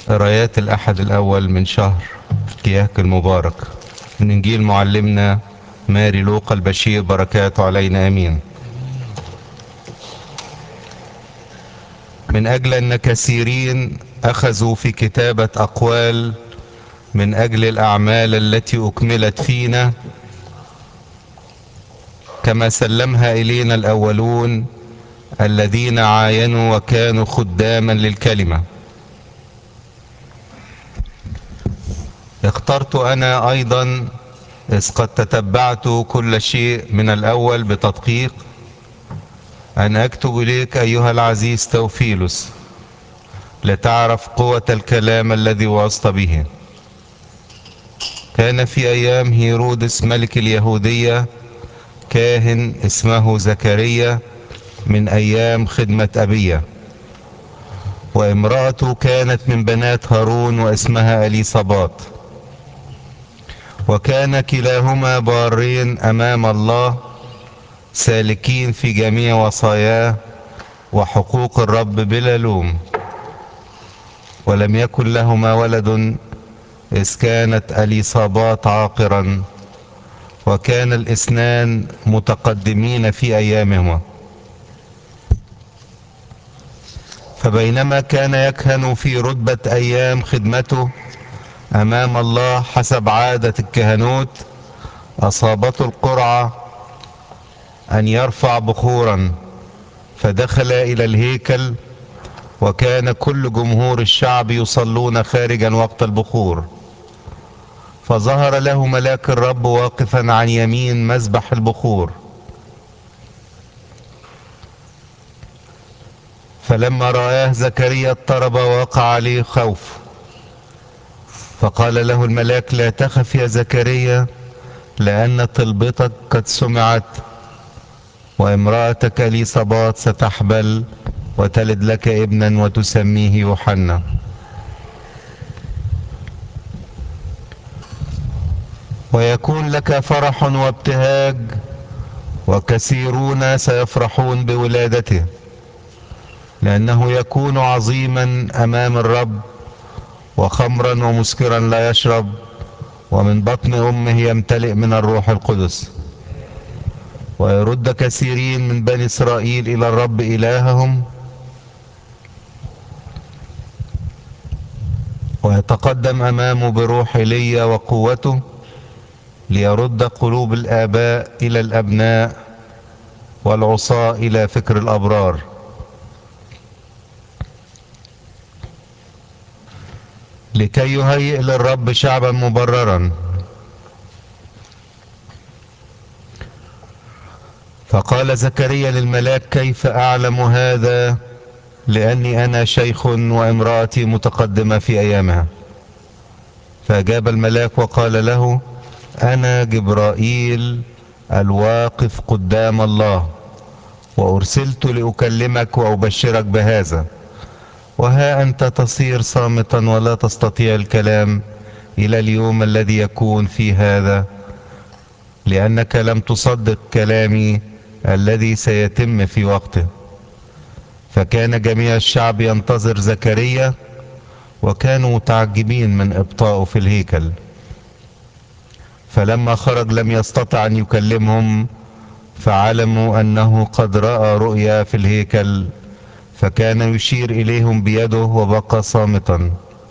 قرايات الأحد الأول من شهر كياك المبارك من إنجيل معلمنا ماري لوقا البشير بركاته علينا أمين من أجل أن كثيرين أخذوا في كتابة أقوال من أجل الأعمال التي أكملت فينا كما سلمها إلينا الأولون الذين عاينوا وكانوا خداما للكلمة اخترت أنا أيضا إذ قد تتبعت كل شيء من الأول بتدقيق أن أكتب إليك أيها العزيز توفيلوس لتعرف قوة الكلام الذي وصت به كان في أيام هيرودس ملك اليهودية كاهن اسمه زكريا من أيام خدمة أبيه وامرأته كانت من بنات هارون واسمها أليصابات وكان كلاهما بارين أمام الله سالكين في جميع وصاياه وحقوق الرب بلا لوم ولم يكن لهما ولد إذ كانت أليصابات عاقرا وكان الاثنان متقدمين في أيامهما فبينما كان يكهن في رتبة أيام خدمته أمام الله حسب عادة الكهنوت أصابته القرعة أن يرفع بخورا فدخل إلى الهيكل وكان كل جمهور الشعب يصلون خارجا وقت البخور فظهر له ملاك الرب واقفا عن يمين مذبح البخور فلما رآه زكريا اضطرب ووقع عليه خوف فقال له الملاك لا تخف يا زكريا لأن طلبتك قد سمعت وامرأتك ليصبات ستحبل وتلد لك ابنا وتسميه يوحنا ويكون لك فرح وابتهاج وكثيرون سيفرحون بولادته لأنه يكون عظيما أمام الرب وخمرا ومسكرا لا يشرب ومن بطن أمه يمتلئ من الروح القدس ويرد كثيرين من بني إسرائيل إلى الرب إلههم ويتقدم أمامه بروح ايليا وقوته ليرد قلوب الآباء إلى الأبناء والعصاة إلى فكر الأبرار لكي يهيئ للرب شعبا مبررا فقال زكريا للملاك كيف أعلم هذا لأني أنا شيخ وامرأتي متقدمة في أيامها فأجاب الملاك وقال له أنا جبرائيل الواقف قدام الله وأرسلت لأكلمك وأبشرك بهذا وها أنت تصير صامتا ولا تستطيع الكلام إلى اليوم الذي يكون في هذا لأنك لم تصدق كلامي الذي سيتم في وقته فكان جميع الشعب ينتظر زكريا وكانوا متعجبين من ابطائه في الهيكل فلما خرج لم يستطع ان يكلمهم فعلموا انه قد راى رؤيا في الهيكل فكان يشير اليهم بيده وبقى صامتا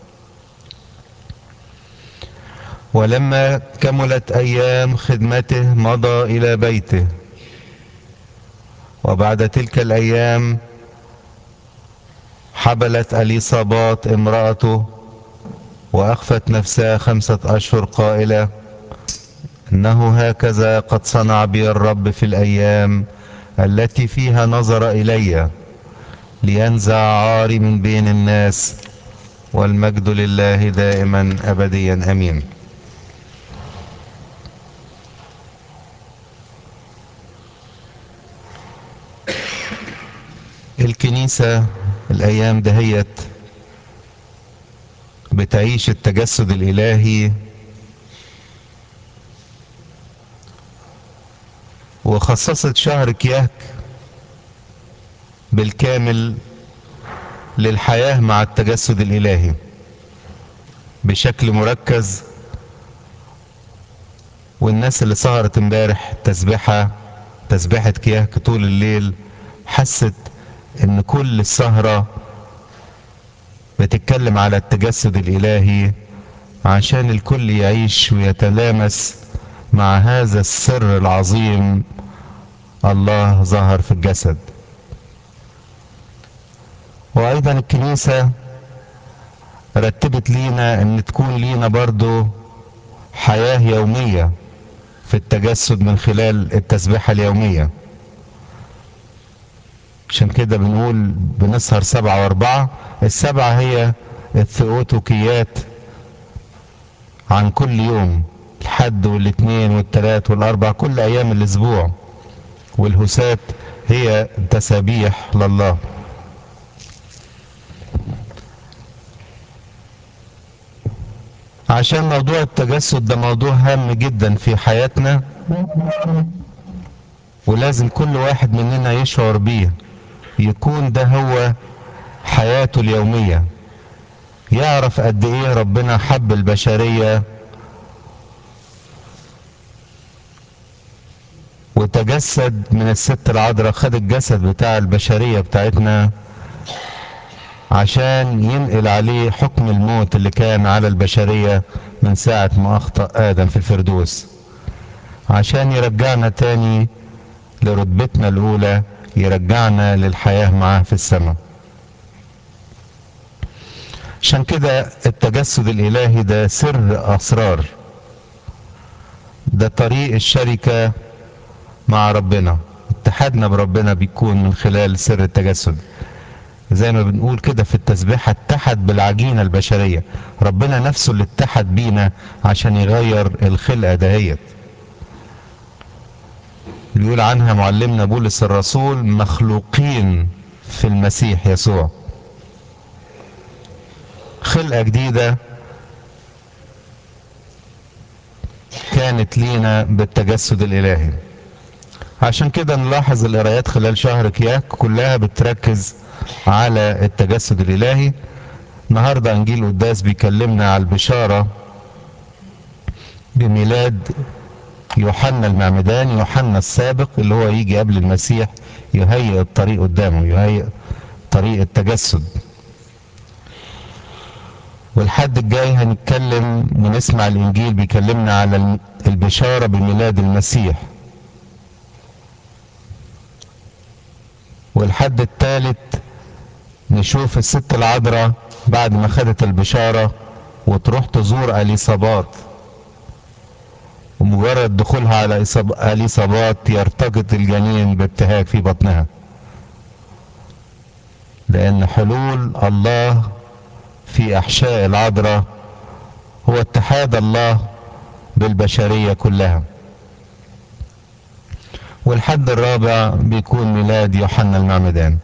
ولما كملت ايام خدمته مضى الى بيته وبعد تلك الايام حبلت اليصابات امرأته واخفت نفسها خمسة اشهر قائلة انه هكذا قد صنع بي الرب في الايام التي فيها نظر الي لينزع عاري من بين الناس والمجد لله دائما ابديا امين الكنيسة الايام دهيت بتعيش التجسد الالهي وخصصت شهر كياك بالكامل للحياة مع التجسد الالهي بشكل مركز والناس اللي سهرت امبارح تسبيحة تسبيحة كياك طول الليل حست ان كل السهرة بتتكلم على التجسد الالهي عشان الكل يعيش ويتلامس مع هذا السر العظيم الله ظهر في الجسد وايضا الكنيسة رتبت لينا ان تكون لينا برضو حياة يومية في التجسد من خلال التسبيحة اليومية عشان كده بنقول بنسهر سبعة واربعة السبعة هي الثيوتوكيات عن كل يوم الحد والاثنين والثلاث والاربع كل ايام الاسبوع والهسات هي تسابيح لله عشان موضوع التجسد ده موضوع هام جدا في حياتنا ولازم كل واحد مننا يشعر بيه يكون ده هو حياته اليومية يعرف قد ايه ربنا حب البشرية وتجسد من الست العذراء خد الجسد بتاع البشرية بتاعتنا عشان ينقل عليه حكم الموت اللي كان على البشرية من ساعة ما أخطأ آدم في الفردوس عشان يرجعنا تاني لرتبتنا الأولى يرجعنا للحياة معاه في السماء عشان كده التجسد الإلهي ده سر أسرار ده طريق الشركة مع ربنا اتحادنا بربنا بيكون من خلال سر التجسد زي ما بنقول كده في التسبيحة اتحد بالعجينة البشرية ربنا نفسه اللي اتحد بينا عشان يغير الخلقة دهيت بيقول عنها معلمنا بولس الرسول مخلوقين في المسيح يسوع خلقة جديدة كانت لينا بالتجسد الإلهي عشان كده نلاحظ القرايات خلال شهر كياك كلها بتركز على التجسد الإلهي النهاردة إنجيل قداس بيكلمنا على البشارة بميلاد يوحنا المعمدان يوحنا السابق اللي هو يجي قبل المسيح يهيئ الطريق قدامه يهيئ طريق التجسد والحد الجاي هنتكلم ونسمع الانجيل بيكلمنا على البشاره بميلاد المسيح والحد الثالث نشوف الست العذراء بعد ما خدت البشاره وتروح تزور اليصابات ومجرد دخولها على اليصابات يرتقط الجنين بابتهاج في بطنها لان حلول الله في احشاء العذراء هو اتحاد الله بالبشريه كلها والحد الرابع بيكون ميلاد يوحنا المعمدان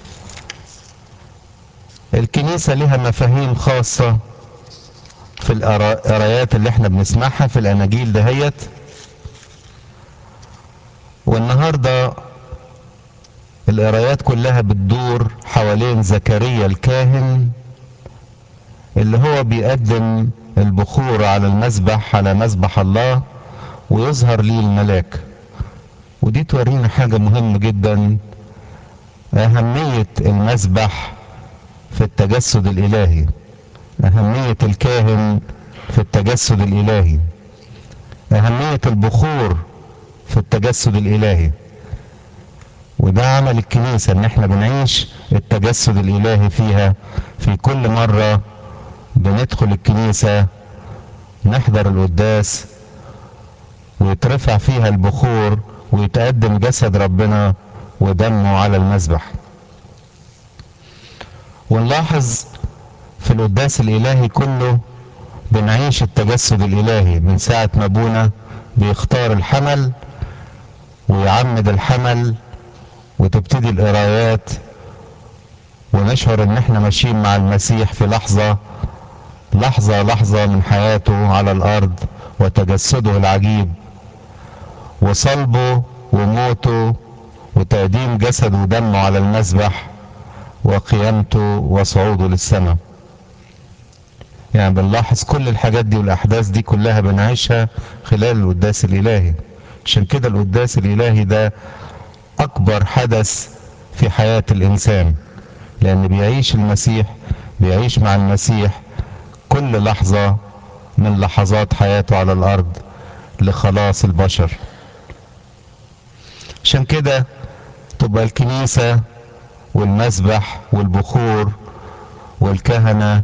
الكنيسه لها مفاهيم خاصه في القرايات اللي احنا بنسمعها في الاناجيل دهيت والنهارده القرايات كلها بتدور حوالين زكريا الكاهن اللي هو بيقدم البخور على المذبح على مذبح الله ويظهر ليه الملاك ودي تورينا حاجة مهمة جدا أهمية المذبح في التجسد الإلهي أهمية الكاهن في التجسد الإلهي أهمية البخور في التجسد الإلهي وده عمل الكنيسة إن إحنا بنعيش التجسد الإلهي فيها في كل مرة بندخل الكنيسة نحضر القداس ويترفع فيها البخور ويتقدم جسد ربنا ودمه على المذبح ونلاحظ في القداس الإلهي كله بنعيش التجسد الإلهي من ساعة ما أبونا بيختار الحمل ويعمد الحمل وتبتدي القرايات ونشعر ان احنا ماشيين مع المسيح في لحظة لحظة لحظة من حياته على الارض وتجسده العجيب وصلبه وموته وتقديم جسده ودمه على المذبح وقيامته وصعوده للسماء يعني بنلاحظ كل الحاجات دي والاحداث دي كلها بنعيشها خلال القداس الالهي عشان كده القداس الالهي ده اكبر حدث في حياة الانسان لان بيعيش المسيح بيعيش مع المسيح كل لحظة من لحظات حياته على الارض لخلاص البشر عشان كده تبقى الكنيسة والمسبح والبخور والكهنة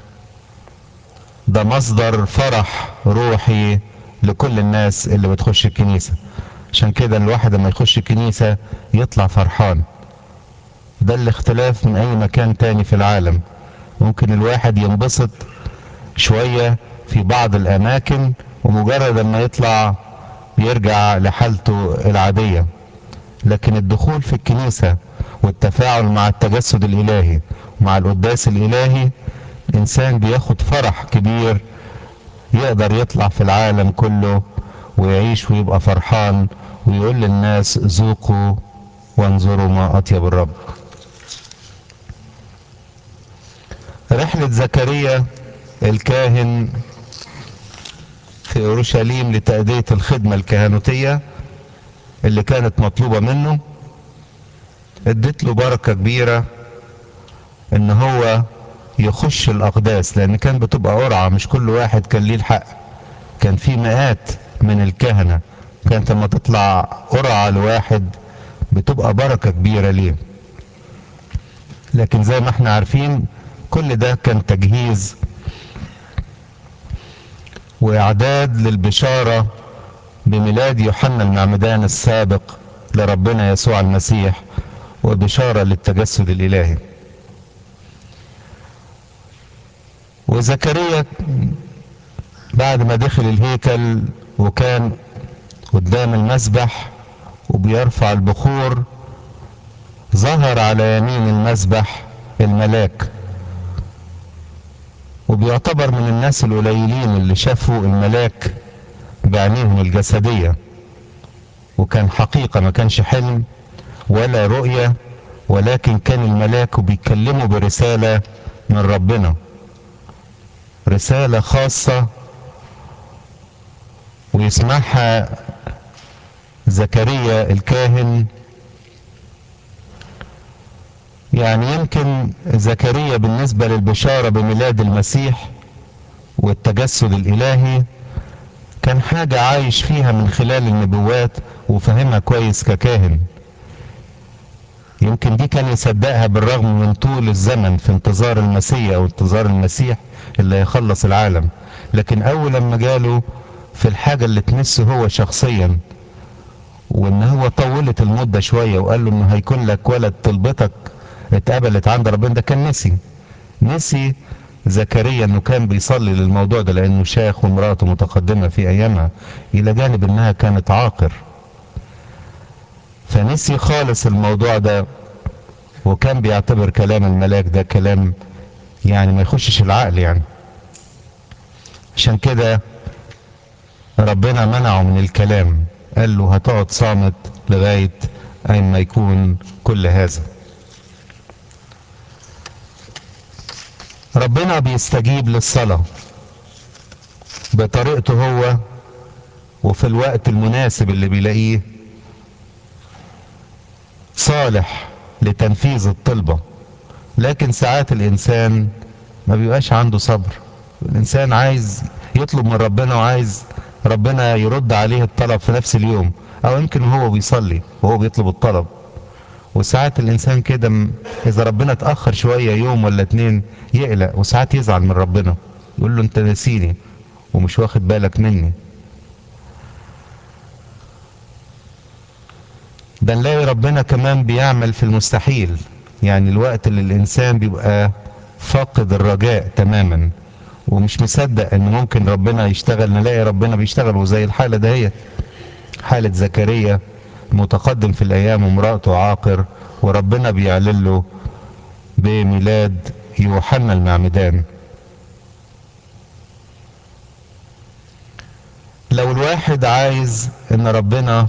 ده مصدر فرح روحي لكل الناس اللي بتخش الكنيسة عشان كده الواحد لما يخش الكنيسة يطلع فرحان ده الاختلاف من اي مكان تاني في العالم ممكن الواحد ينبسط شوية في بعض الاماكن ومجرد ما يطلع يرجع لحالته العادية لكن الدخول في الكنيسة والتفاعل مع التجسد الالهي ومع القداس الالهي الانسان بياخد فرح كبير يقدر يطلع في العالم كله ويعيش ويبقى فرحان ويقول للناس ذوقوا وانظروا ما اطيب الرب رحلة زكريا الكاهن في اورشليم لتأدية الخدمة الكهنوتية اللي كانت مطلوبة منه ادت له بركة كبيرة ان هو يخش الاقداس لان كان بتبقى قرعة مش كل واحد كان ليه الحق كان في مئات من الكهنة كانت لما تطلع قرعة لواحد بتبقى بركة كبيرة ليه لكن زي ما احنا عارفين كل ده كان تجهيز واعداد للبشارة بميلاد يوحنا المعمدان السابق لربنا يسوع المسيح وبشارة للتجسد الالهي وزكريا بعد ما دخل الهيكل وكان قدام المسبح وبيرفع البخور ظهر على يمين المسبح الملاك وبيعتبر من الناس القليلين اللي شافوا الملاك بعينيهم الجسدية وكان حقيقة ما كانش حلم ولا رؤية ولكن كان الملاك وبيتكلموا برسالة من ربنا رسالة خاصة ويسمعها زكريا الكاهن يعني يمكن زكريا بالنسبة للبشارة بميلاد المسيح والتجسد الإلهي كان حاجة عايش فيها من خلال النبوات وفهمها كويس ككاهن يمكن دي كان يصدقها بالرغم من طول الزمن في انتظار المسيح او انتظار المسيح اللي هيخلص العالم لكن اول لما جاله في الحاجة اللي تمسه هو شخصيا وان هو طولت المدة شوية وقال له انه هيكون لك ولد طلبتك اتقبلت عند ربنا ده كان نسي نسي زكريا انه كان بيصلي للموضوع ده لانه شاخ ومراته متقدمة في ايامها الى جانب انها كانت عاقر فنسي خالص الموضوع ده وكان بيعتبر كلام الملاك ده كلام يعني ما يخشش العقل يعني عشان كده ربنا منعه من الكلام قال له هتقعد صامت لغاية أين ما يكون كل هذا ربنا بيستجيب للصلاة بطريقته هو وفي الوقت المناسب اللي بيلاقيه صالح لتنفيذ الطلبة لكن ساعات الإنسان ما بيبقاش عنده صبر الإنسان عايز يطلب من ربنا وعايز ربنا يرد عليه الطلب في نفس اليوم أو يمكن هو بيصلي وهو بيطلب الطلب وساعات الإنسان كده إذا ربنا اتأخر شوية يوم ولا اتنين يقلق وساعات يزعل من ربنا يقول له أنت نسيني ومش واخد بالك مني ده نلاقي ربنا كمان بيعمل في المستحيل يعني الوقت اللي الانسان بيبقى فاقد الرجاء تماما ومش مصدق ان ممكن ربنا يشتغل نلاقي ربنا بيشتغل وزي الحالة دهيت حالة زكريا متقدم في الايام ومراته عاقر وربنا بيعلن له بميلاد يوحنا المعمدان لو الواحد عايز ان ربنا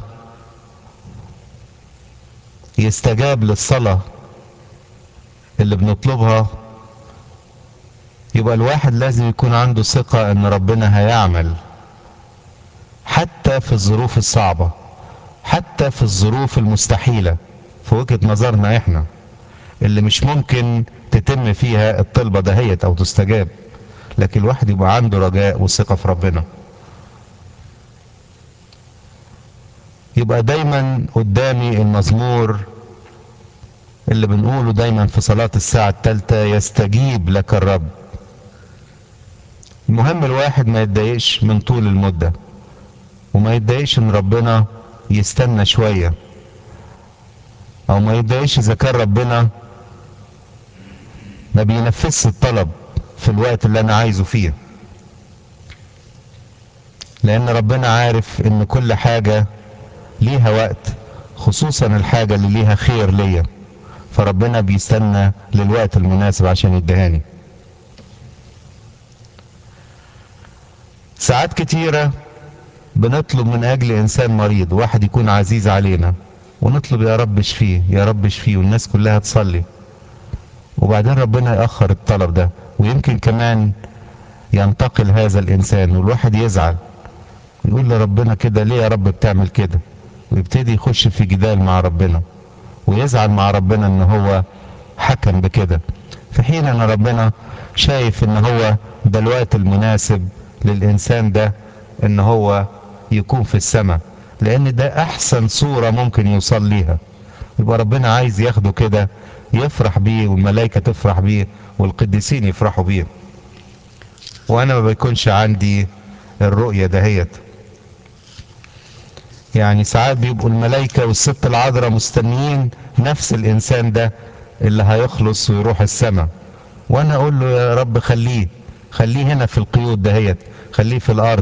يستجاب للصلاة اللي بنطلبها يبقى الواحد لازم يكون عنده ثقة ان ربنا هيعمل حتى في الظروف الصعبة حتى في الظروف المستحيلة في وجهة نظرنا احنا اللي مش ممكن تتم فيها الطلبة دهيت او تستجاب لكن الواحد يبقى عنده رجاء وثقة في ربنا يبقى دايما قدامي المزمور اللي بنقوله دايما في صلاة الساعة الثالثة يستجيب لك الرب المهم الواحد ما يتضايقش من طول المدة وما يتضايقش ان ربنا يستنى شوية او ما يتضايقش اذا كان ربنا ما بينفذش الطلب في الوقت اللي انا عايزه فيه لان ربنا عارف ان كل حاجة ليها وقت خصوصا الحاجة اللي ليها خير ليا فربنا بيستنى للوقت المناسب عشان يدهاني ساعات كتيرة بنطلب من اجل انسان مريض واحد يكون عزيز علينا ونطلب يا رب اشفيه يا رب اشفيه والناس كلها تصلي وبعدين ربنا يأخر الطلب ده ويمكن كمان ينتقل هذا الانسان والواحد يزعل يقول لربنا كده ليه يا رب بتعمل كده ويبتدي يخش في جدال مع ربنا ويزعل مع ربنا ان هو حكم بكده في حين ان ربنا شايف ان هو ده الوقت المناسب للانسان ده ان هو يكون في السماء لان ده احسن صورة ممكن يوصل ليها يبقى ربنا عايز ياخده كده يفرح بيه والملائكة تفرح بيه والقديسين يفرحوا بيه وانا ما بيكونش عندي الرؤية دهيت يعني ساعات بيبقوا الملائكة والست العذراء مستنيين نفس الانسان ده اللي هيخلص ويروح السماء وانا اقول له يا رب خليه خليه هنا في القيود دهيت خليه في الارض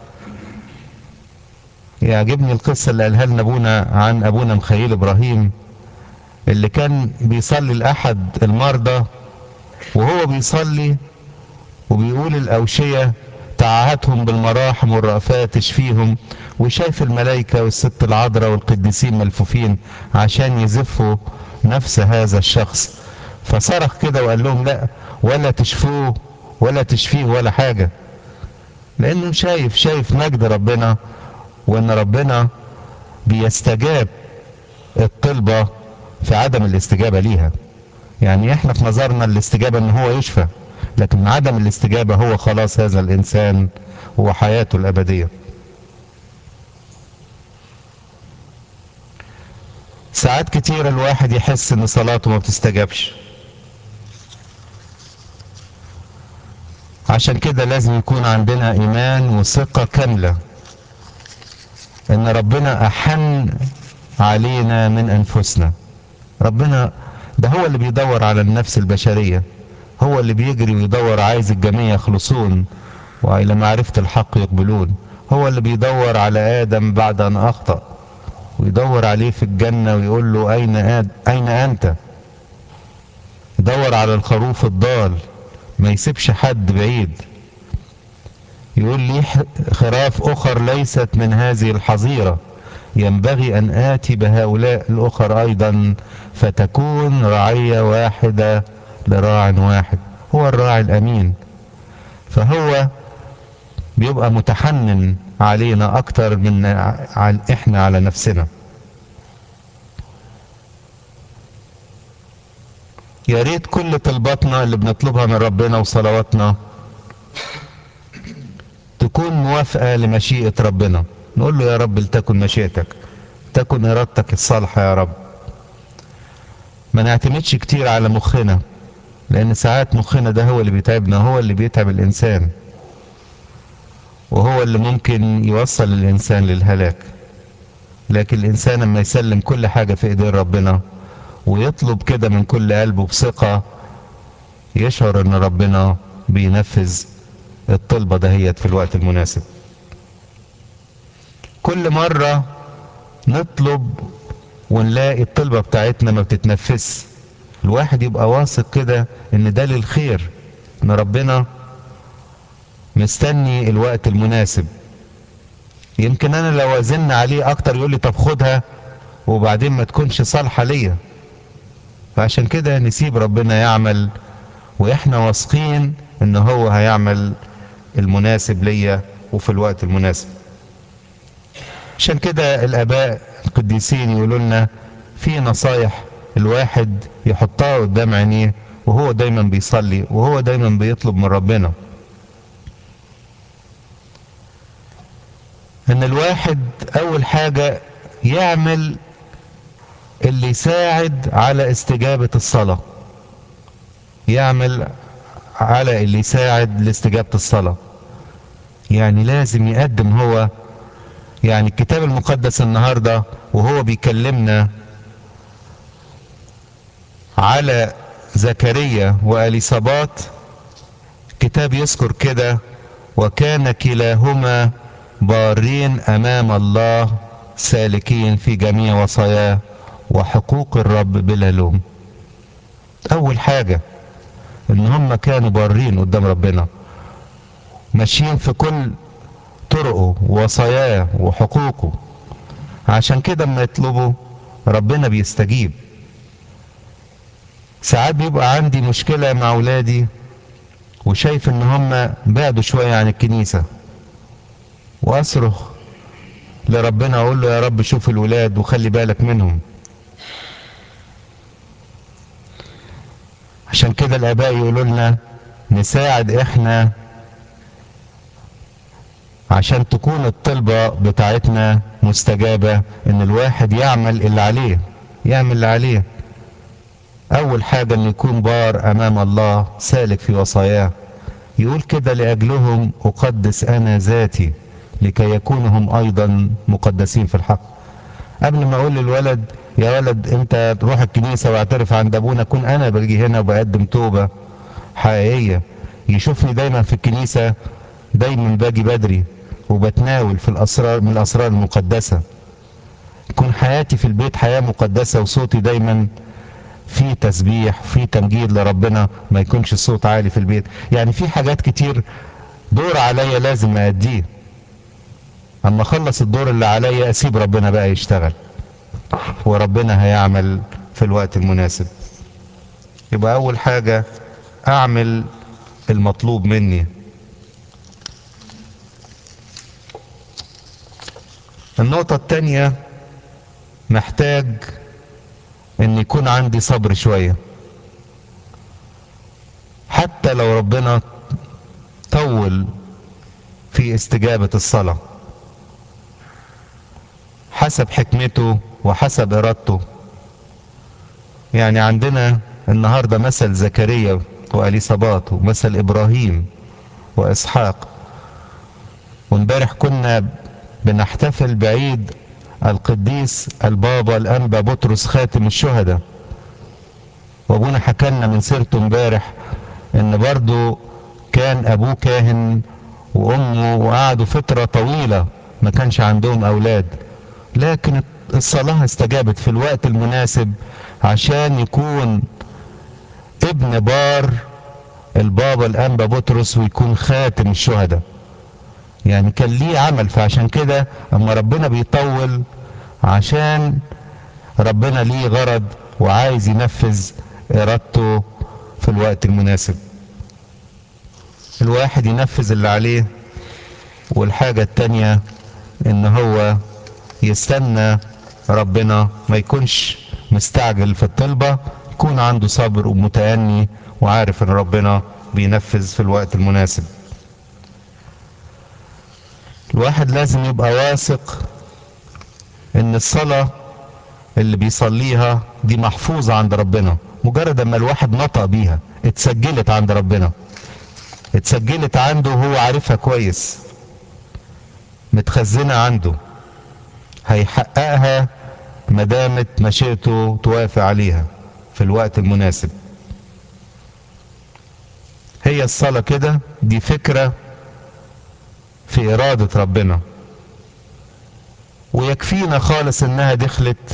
يعجبني القصة اللي قالها لنا ابونا عن ابونا مخيل ابراهيم اللي كان بيصلي لأحد المرضى وهو بيصلي وبيقول الأوشية تعهدهم بالمراحم والرأفات تشفيهم وشايف الملائكة والست العذراء والقديسين ملفوفين عشان يزفوا نفس هذا الشخص فصرخ كده وقال لهم لا ولا تشفوه ولا تشفيه ولا حاجة لأنه شايف شايف مجد ربنا وأن ربنا بيستجاب الطلبة في عدم الاستجابة ليها يعني احنا في نظرنا الاستجابة ان هو يشفى لكن عدم الاستجابة هو خلاص هذا الانسان وحياته الابدية ساعات كتير الواحد يحس ان صلاته ما بتستجابش عشان كده لازم يكون عندنا ايمان وثقة كاملة ان ربنا احن علينا من انفسنا ربنا ده هو اللي بيدور على النفس البشرية هو اللي بيجري ويدور عايز الجميع يخلصون وإلى معرفة الحق يقبلون هو اللي بيدور على آدم بعد أن أخطأ ويدور عليه في الجنة ويقول له أين آد أين أنت يدور على الخروف الضال ما يسيبش حد بعيد يقول لي خراف أخر ليست من هذه الحظيرة ينبغي أن آتي بهؤلاء الأخر أيضا فتكون رعية واحدة لراع واحد هو الراعي الأمين فهو بيبقى متحنن علينا أكتر من إحنا على نفسنا يا ريت كل طلباتنا اللي بنطلبها من ربنا وصلواتنا تكون موافقة لمشيئة ربنا نقول له يا رب لتكن مشيئتك تكن ارادتك الصالحة يا رب ما نعتمدش كتير على مخنا لان ساعات مخنا ده هو اللي بيتعبنا هو اللي بيتعب الانسان وهو اللي ممكن يوصل الانسان للهلاك لكن الانسان لما يسلم كل حاجة في ايدين ربنا ويطلب كده من كل قلبه بثقة يشعر ان ربنا بينفذ الطلبة دهيت في الوقت المناسب كل مرة نطلب ونلاقي الطلبة بتاعتنا ما بتتنفذش الواحد يبقى واثق كده ان ده للخير ان ربنا مستني الوقت المناسب يمكن انا لو ازن عليه اكتر يقول لي طب خدها وبعدين ما تكونش صالحة ليا فعشان كده نسيب ربنا يعمل واحنا واثقين ان هو هيعمل المناسب ليا وفي الوقت المناسب عشان كده الاباء القديسين يقولوا لنا في نصايح الواحد يحطها قدام عينيه وهو دايما بيصلي وهو دايما بيطلب من ربنا ان الواحد اول حاجة يعمل اللي يساعد على استجابة الصلاة يعمل على اللي يساعد لاستجابة الصلاة يعني لازم يقدم هو يعني الكتاب المقدس النهاردة وهو بيكلمنا على زكريا وأليصابات كتاب يذكر كده وكان كلاهما بارين أمام الله سالكين في جميع وصاياه وحقوق الرب بلا لوم أول حاجة إن هم كانوا بارين قدام ربنا ماشيين في كل طرقه ووصاياه وحقوقه عشان كده اما يطلبوا ربنا بيستجيب ساعات بيبقى عندي مشكلة مع ولادي وشايف ان هم بعدوا شوية عن الكنيسة واصرخ لربنا اقول له يا رب شوف الولاد وخلي بالك منهم عشان كده الاباء يقولوا لنا نساعد احنا عشان تكون الطلبة بتاعتنا مستجابة ان الواحد يعمل اللي عليه يعمل اللي عليه اول حاجة ان يكون بار امام الله سالك في وصاياه يقول كده لاجلهم اقدس انا ذاتي لكي يكونوا هم ايضا مقدسين في الحق قبل ما اقول للولد يا ولد انت تروح الكنيسة واعترف عند ابونا كون انا باجي هنا وبقدم توبة حقيقية يشوفني دايما في الكنيسة دايما باجي بدري وبتناول في الاسرار من الاسرار المقدسة يكون حياتي في البيت حياة مقدسة وصوتي دايما في تسبيح في تمجيد لربنا ما يكونش الصوت عالي في البيت يعني في حاجات كتير دور عليا لازم أديه اما اخلص الدور اللي عليا اسيب ربنا بقى يشتغل وربنا هيعمل في الوقت المناسب يبقى اول حاجة اعمل المطلوب مني النقطة التانية محتاج ان يكون عندي صبر شوية حتى لو ربنا طول في استجابة الصلاة حسب حكمته وحسب ارادته يعني عندنا النهاردة مثل زكريا وأليصابات ومثل إبراهيم وإسحاق وامبارح كنا بنحتفل بعيد القديس البابا الأنبا بطرس خاتم الشهداء وابونا حكى لنا من سيرته امبارح ان برضه كان ابوه كاهن وامه وقعدوا فترة طويلة ما كانش عندهم اولاد لكن الصلاة استجابت في الوقت المناسب عشان يكون ابن بار البابا الانبا بطرس ويكون خاتم الشهداء يعني كان ليه عمل فعشان كده اما ربنا بيطول عشان ربنا ليه غرض وعايز ينفذ ارادته في الوقت المناسب الواحد ينفذ اللي عليه والحاجة التانية ان هو يستنى ربنا ما يكونش مستعجل في الطلبة يكون عنده صبر ومتأني وعارف ان ربنا بينفذ في الوقت المناسب الواحد لازم يبقى واثق ان الصلاة اللي بيصليها دي محفوظة عند ربنا مجرد اما الواحد نطق بيها اتسجلت عند ربنا اتسجلت عنده وهو عارفها كويس متخزنة عنده هيحققها مدامت مشيئته توافق عليها في الوقت المناسب هي الصلاة كده دي فكرة في إرادة ربنا ويكفينا خالص إنها دخلت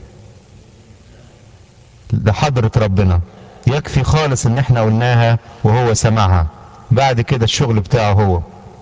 لحضرة ربنا يكفي خالص إن إحنا قلناها وهو سمعها بعد كده الشغل بتاعه هو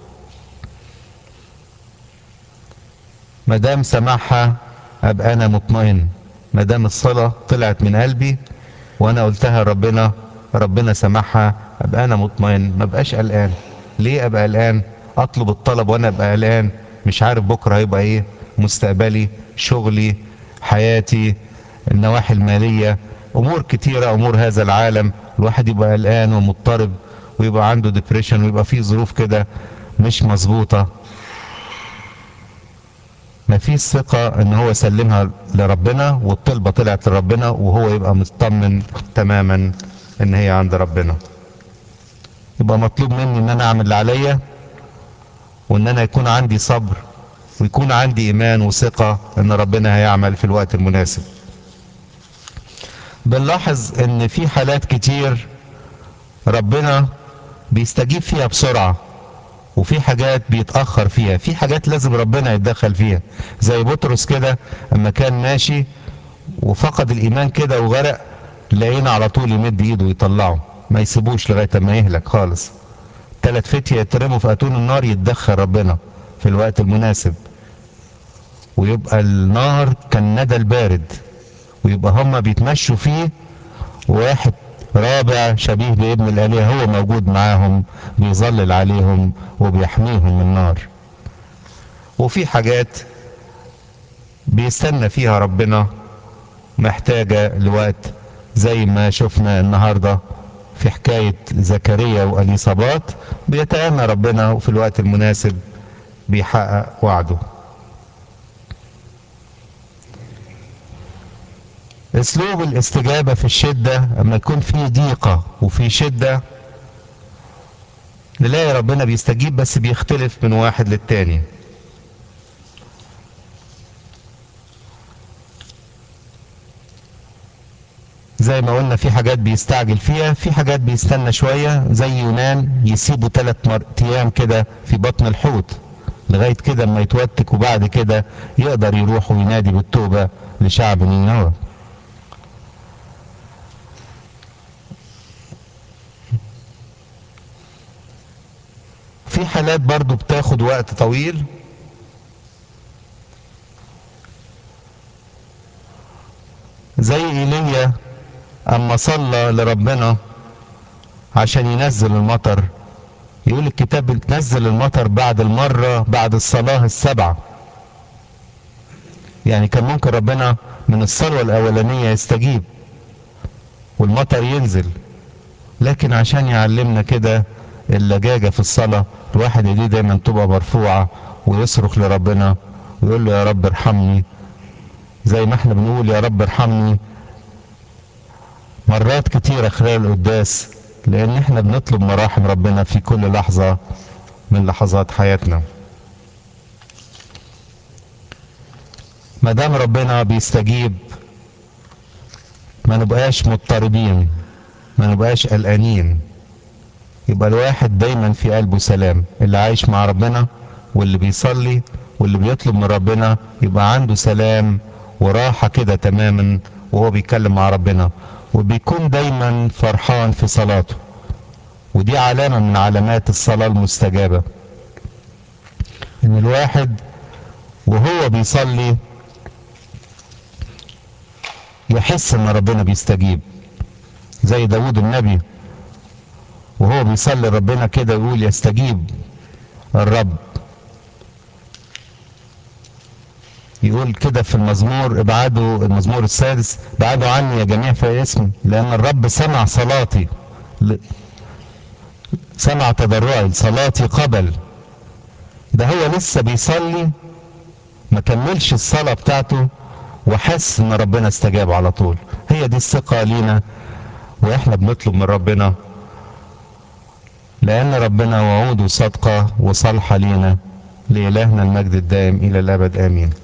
مدام سمعها أبقى أنا مطمئن مدام الصلاة طلعت من قلبي وأنا قلتها ربنا ربنا سمحها ابقى انا مطمئن ما بقاش قلقان ليه ابقى قلقان اطلب الطلب وانا ابقى قلقان مش عارف بكره هيبقى ايه مستقبلي شغلي حياتي النواحي الماليه امور كتيره امور هذا العالم الواحد يبقى قلقان ومضطرب ويبقى عنده ديبريشن ويبقى فيه ظروف كده مش مظبوطه ما فيش ثقة ان هو يسلمها لربنا والطلبة طلعت لربنا وهو يبقى مطمن تماما ان هي عند ربنا يبقى مطلوب مني ان انا اعمل اللي عليا وان انا يكون عندي صبر ويكون عندي ايمان وثقة ان ربنا هيعمل في الوقت المناسب بنلاحظ ان في حالات كتير ربنا بيستجيب فيها بسرعة وفي حاجات بيتأخر فيها في حاجات لازم ربنا يتدخل فيها زي بطرس كده اما كان ماشي وفقد الايمان كده وغرق لقينا على طول يمد ايده ويطلعه ما يسيبوش لغايه ما يهلك خالص ثلاث فتية يترموا في اتون النار يتدخل ربنا في الوقت المناسب ويبقى النار كالندى البارد ويبقى هما بيتمشوا فيه وواحد رابع شبيه بابن الآلهة هو موجود معاهم بيظلل عليهم وبيحميهم من النار وفي حاجات بيستنى فيها ربنا محتاجة لوقت زي ما شفنا النهاردة في حكاية زكريا وأليصابات بيتأنى ربنا وفي الوقت المناسب بيحقق وعده اسلوب الاستجابة في الشدة اما يكون في ضيقة وفي شدة نلاقي ربنا بيستجيب بس بيختلف من واحد للتاني زي ما قلنا في حاجات بيستعجل فيها في حاجات بيستنى شوية زي يونان يسيبه ثلاث ايام كده في بطن الحوت لغاية كده اما يتوتك وبعد كده يقدر يروح وينادي بالتوبة لشعب نينوى في حالات برضو بتاخد وقت طويل زي ايليا اما صلى لربنا عشان ينزل المطر يقول الكتاب نزل المطر بعد المرة بعد الصلاة السبعة يعني كان ممكن ربنا من الصلوة الأولانية يستجيب والمطر ينزل لكن عشان يعلمنا كده اللجاجة في الصلاة الواحد ايديه دايما تبقى مرفوعة ويصرخ لربنا ويقول له يا رب ارحمني زي ما احنا بنقول يا رب ارحمني مرات كتيرة خلال القداس لان احنا بنطلب مراحم ربنا في كل لحظة من لحظات حياتنا ما دام ربنا بيستجيب ما نبقاش مضطربين ما نبقاش قلقانين يبقى الواحد دايما في قلبه سلام اللي عايش مع ربنا واللي بيصلي واللي بيطلب من ربنا يبقى عنده سلام وراحة كده تماما وهو بيتكلم مع ربنا وبيكون دايما فرحان في صلاته ودي علامة من علامات الصلاة المستجابة ان الواحد وهو بيصلي يحس ان ربنا بيستجيب زي داود النبي وهو بيصلي ربنا كده يقول يستجيب الرب يقول كده في المزمور ابعدوا المزمور السادس ابعدوا عني يا جميع في اسمي لان الرب سمع صلاتي سمع تضرعي صلاتي قبل ده هو لسه بيصلي ما كملش الصلاة بتاعته وحس ان ربنا استجاب على طول هي دي الثقة لينا واحنا بنطلب من ربنا لأن ربنا وعوده صادقة وصالحة لينا لإلهنا المجد الدائم إلى الأبد آمين